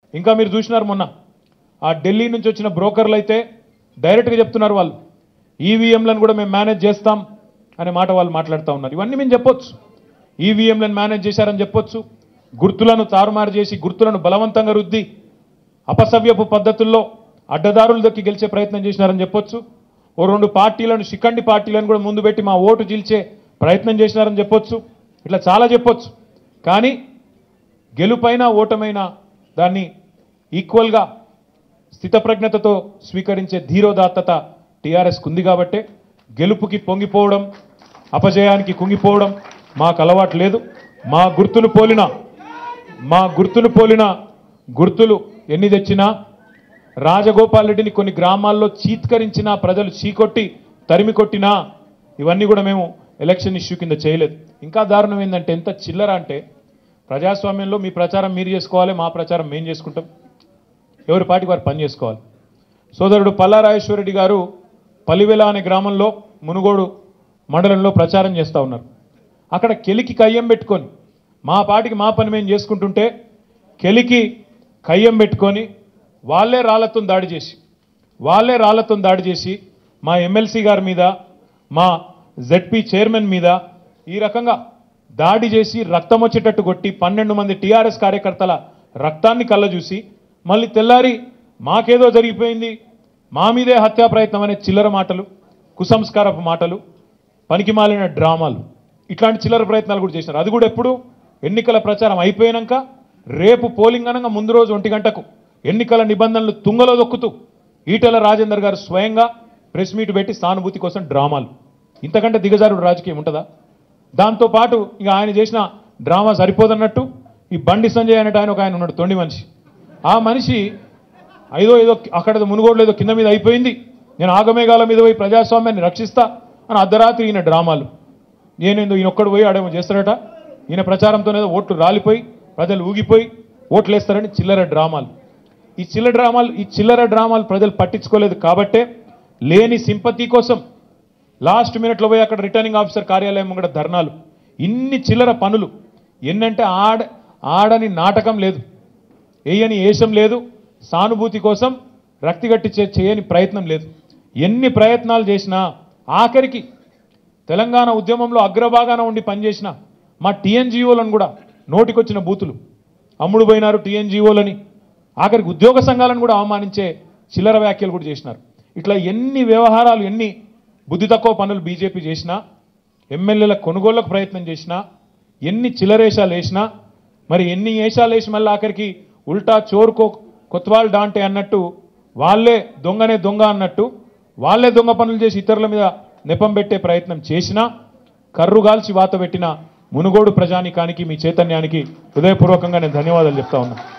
ఇంకా మీరు చూసినారు మొన్న ఆ ఢిల్లీ నుంచి వచ్చిన బ్రోకర్లు అయితే డైరెక్ట్గా చెప్తున్నారు వాళ్ళు ఈవీఎంలను కూడా మేము మేనేజ్ చేస్తాం అనే మాట వాళ్ళు మాట్లాడుతూ ఉన్నారు ఇవన్నీ మేము చెప్పొచ్చు ఈవీఎంలను మేనేజ్ చేశారని చెప్పొచ్చు గుర్తులను తారుమారు చేసి గుర్తులను బలవంతంగా రుద్ది అపసవ్యపు పద్ధతుల్లో అడ్డదారులు దొక్కి గెలిచే ప్రయత్నం చేసినారని చెప్పొచ్చు ఓ రెండు పార్టీలను శిఖండి పార్టీలను కూడా ముందు పెట్టి మా ఓటు చీల్చే ప్రయత్నం చేసినారని చెప్పొచ్చు ఇట్లా చాలా చెప్పొచ్చు కానీ గెలుపైన ఓటమైనా దాన్ని ఈక్వల్గా స్థితప్రజ్ఞతతో స్వీకరించే ధీరోదాత్తత టీఆర్ఎస్కు ఉంది కాబట్టే గెలుపుకి పొంగిపోవడం అపజయానికి కుంగిపోవడం మాకు అలవాటు లేదు మా గుర్తులు పోలిన మా గుర్తులు పోలిన గుర్తులు ఎన్ని తెచ్చినా రాజగోపాల్ రెడ్డిని కొన్ని గ్రామాల్లో చీత్కరించినా ప్రజలు చీకొట్టి తరిమి కొట్టినా ఇవన్నీ కూడా మేము ఎలక్షన్ ఇష్యూ కింద చేయలేదు ఇంకా దారుణం ఏంటంటే ఎంత చిల్లర అంటే ప్రజాస్వామ్యంలో మీ ప్రచారం మీరు చేసుకోవాలి మా ప్రచారం మేము చేసుకుంటాం ఎవరి పాటికి వారు పని చేసుకోవాలి సోదరుడు పల్లారాజేశ్వరరెడ్డి గారు పలివెల అనే గ్రామంలో మునుగోడు మండలంలో ప్రచారం చేస్తూ ఉన్నారు అక్కడ కెలికి కయ్యం పెట్టుకొని మా పాటికి మా పని మేము చేసుకుంటుంటే కెలికి కయ్యం పెట్టుకొని వాళ్ళే రాళ్లతో దాడి చేసి వాళ్ళే రాళ్లతో దాడి చేసి మా ఎమ్మెల్సీ గారి మీద మా జెడ్పీ చైర్మన్ మీద ఈ రకంగా దాడి చేసి రక్తం వచ్చేటట్టు కొట్టి పన్నెండు మంది టీఆర్ఎస్ కార్యకర్తల రక్తాన్ని కళ్ళ చూసి మళ్ళీ తెల్లారి మాకేదో జరిగిపోయింది మా మీదే హత్యా ప్రయత్నం అనే చిల్లర మాటలు కుసంస్కారపు మాటలు పనికిమాలిన డ్రామాలు ఇట్లాంటి చిల్లర ప్రయత్నాలు కూడా చేసినారు అది కూడా ఎప్పుడు ఎన్నికల ప్రచారం అయిపోయినాక రేపు పోలింగ్ అనగా ముందు రోజు ఒంటి గంటకు ఎన్నికల నిబంధనలు తుంగలో దొక్కుతూ ఈటెల రాజేందర్ గారు స్వయంగా ప్రెస్ మీట్ పెట్టి సానుభూతి కోసం డ్రామాలు ఇంతకంటే దిగజారుడు రాజకీయం ఉంటుందా దాంతోపాటు ఇక ఆయన చేసిన డ్రామా సరిపోదన్నట్టు ఈ బండి సంజయ్ అనేట ఆయన ఒక ఆయన ఉన్నాడు తొండి మనిషి ఆ మనిషి ఐదో ఏదో అక్కడ మునుగోడులో ఏదో కింద మీద అయిపోయింది నేను ఆగమేఘాల మీద పోయి ప్రజాస్వామ్యాన్ని రక్షిస్తా అని అర్ధరాత్రి ఈయన డ్రామాలు నేనేందో ఈయన ఒక్కడు పోయి ఆడేమో చేస్తాడట ఈయన ప్రచారంతోనేదో ఓట్లు రాలిపోయి ప్రజలు ఊగిపోయి ఓట్లు వేస్తారని చిల్లర డ్రామాలు ఈ చిల్లర డ్రామాలు ఈ చిల్లర డ్రామాలు ప్రజలు పట్టించుకోలేదు కాబట్టే లేని సింపతి కోసం లాస్ట్ మినిట్లో పోయి అక్కడ రిటర్నింగ్ ఆఫీసర్ కార్యాలయం కూడా ధర్నాలు ఇన్ని చిల్లర పనులు ఎన్నంటే ఆడ ఆడని నాటకం లేదు వేయని ఏషం లేదు సానుభూతి కోసం రక్తిగట్టి చే- చేయని ప్రయత్నం లేదు ఎన్ని ప్రయత్నాలు చేసినా ఆఖరికి తెలంగాణ ఉద్యమంలో అగ్రభాగాన ఉండి పనిచేసిన మా టీఎన్జిఓలను కూడా నోటికొచ్చిన బూతులు అమ్ముడు పోయినారు టీఎన్జిఓలని ఆఖరికి ఉద్యోగ సంఘాలను కూడా అవమానించే చిల్లర వ్యాఖ్యలు కూడా చేసినారు ఇట్లా ఎన్ని వ్యవహారాలు ఎన్ని బుద్ధి తక్కువ పనులు బీజేపీ చేసినా ఎమ్మెల్యేల కొనుగోళ్లకు ప్రయత్నం చేసినా ఎన్ని చిల్లరేషాలు వేసినా మరి ఎన్ని వేషాలు వేసి మళ్ళీ ఆఖరికి ఉల్టా చోరుకో కొత్వాల్ డాంటే అన్నట్టు వాళ్ళే దొంగనే దొంగ అన్నట్టు వాళ్ళే దొంగ పనులు చేసి ఇతరుల మీద నెపం పెట్టే ప్రయత్నం చేసినా కర్రుగాల్చి వాత పెట్టిన మునుగోడు ప్రజానికానికి మీ చైతన్యానికి హృదయపూర్వకంగా నేను ధన్యవాదాలు చెప్తా ఉన్నా